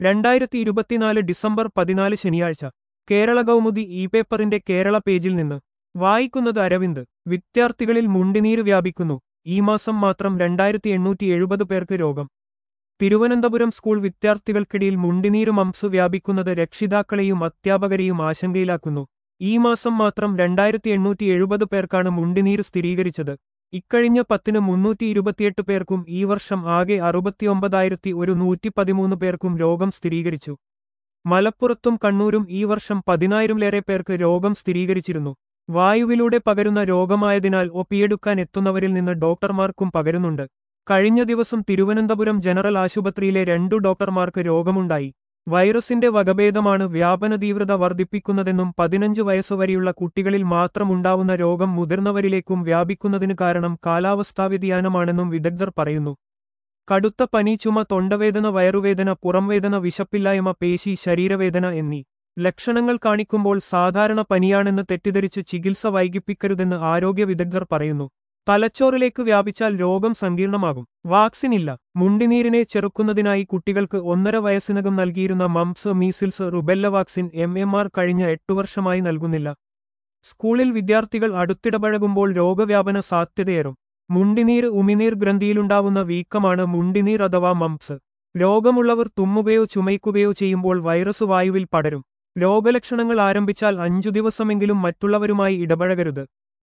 രണ്ടായിരത്തി ഇരുപത്തിനാല് ഡിസംബർ പതിനാല് ശനിയാഴ്ച കേരള കൗമുദി ഇ പേപ്പറിന്റെ കേരള പേജിൽ നിന്ന് വായിക്കുന്നത് അരവിന്ദ് വിദ്യാർത്ഥികളിൽ മുണ്ടിനീര് വ്യാപിക്കുന്നു ഈ മാസം മാത്രം രണ്ടായിരത്തി എണ്ണൂറ്റി എഴുപത് പേർക്ക് രോഗം തിരുവനന്തപുരം സ്കൂൾ വിദ്യാർത്ഥികൾക്കിടയിൽ മുണ്ടിനീര് മംസ് വ്യാപിക്കുന്നത് രക്ഷിതാക്കളെയും അധ്യാപകരെയും ആശങ്കയിലാക്കുന്നു ഈ മാസം മാത്രം രണ്ടായിരത്തി എണ്ണൂറ്റി എഴുപത് പേർക്കാണ് മുണ്ടിനീര് സ്ഥിരീകരിച്ചത് ഇക്കഴിഞ്ഞ പത്തിന് മുന്നൂറ്റി ഇരുപത്തിയെട്ട് പേർക്കും ഈ വർഷം ആകെ അറുപത്തിയൊമ്പതായിരത്തി ഒരു നൂറ്റി പതിമൂന്ന് പേർക്കും രോഗം സ്ഥിരീകരിച്ചു മലപ്പുറത്തും കണ്ണൂരും ഈ വർഷം പതിനായിരംലേറെ പേർക്ക് രോഗം സ്ഥിരീകരിച്ചിരുന്നു വായുവിലൂടെ പകരുന്ന രോഗമായതിനാൽ ഒപ്പിയെടുക്കാൻ എത്തുന്നവരിൽ നിന്ന് ഡോക്ടർമാർക്കും പകരുന്നുണ്ട് കഴിഞ്ഞ ദിവസം തിരുവനന്തപുരം ജനറൽ ആശുപത്രിയിലെ രണ്ടു ഡോക്ടർമാർക്ക് രോഗമുണ്ടായി വൈറസിന്റെ വകഭേദമാണ് വ്യാപന തീവ്രത വർദ്ധിപ്പിക്കുന്നതെന്നും പതിനഞ്ച് വയസ്സുവരെയുള്ള കുട്ടികളിൽ മാത്രമുണ്ടാവുന്ന രോഗം മുതിർന്നവരിലേക്കും വ്യാപിക്കുന്നതിന് കാരണം കാലാവസ്ഥാ വ്യതിയാനമാണെന്നും വിദഗ്ധർ പറയുന്നു കടുത്ത പനി ചുമ തൊണ്ടവേദന വയറുവേദന പുറംവേദന വിശപ്പില്ലായ്മ പേശി ശരീരവേദന എന്നീ ലക്ഷണങ്ങൾ കാണിക്കുമ്പോൾ സാധാരണ പനിയാണെന്ന് തെറ്റിദ്ധരിച്ച് ചികിത്സ വൈകിപ്പിക്കരുതെന്ന് ആരോഗ്യ വിദഗ്ധർ പറയുന്നു തലച്ചോറിലേക്ക് വ്യാപിച്ചാൽ രോഗം സങ്കീർണമാകും വാക്സിനില്ല മുണ്ടിനീരിനെ ചെറുക്കുന്നതിനായി കുട്ടികൾക്ക് ഒന്നര വയസ്സിനകം നൽകിയിരുന്ന mumps measles rubella vaccine M M R കഴിഞ്ഞ എട്ടു വർഷമായി നൽകുന്നില്ല സ്കൂളിൽ വിദ്യാർത്ഥികൾ അടുത്തിടപഴകുമ്പോൾ രോഗവ്യാപന സാധ്യതയേറും മുണ്ടിനീർ ഉമിനീർ ഗ്രന്ഥിയിലുണ്ടാവുന്ന വീക്കമാണ് മുണ്ടിനീർ അഥവാ മംസ് രോഗമുള്ളവർ തുമ്മുകയോ ചുമയ്ക്കുകയോ ചെയ്യുമ്പോൾ വൈറസ് വായുവിൽ പടരും രോഗലക്ഷണങ്ങൾ ആരംഭിച്ചാൽ അഞ്ചു ദിവസമെങ്കിലും മറ്റുള്ളവരുമായി ഇടപഴകരുത്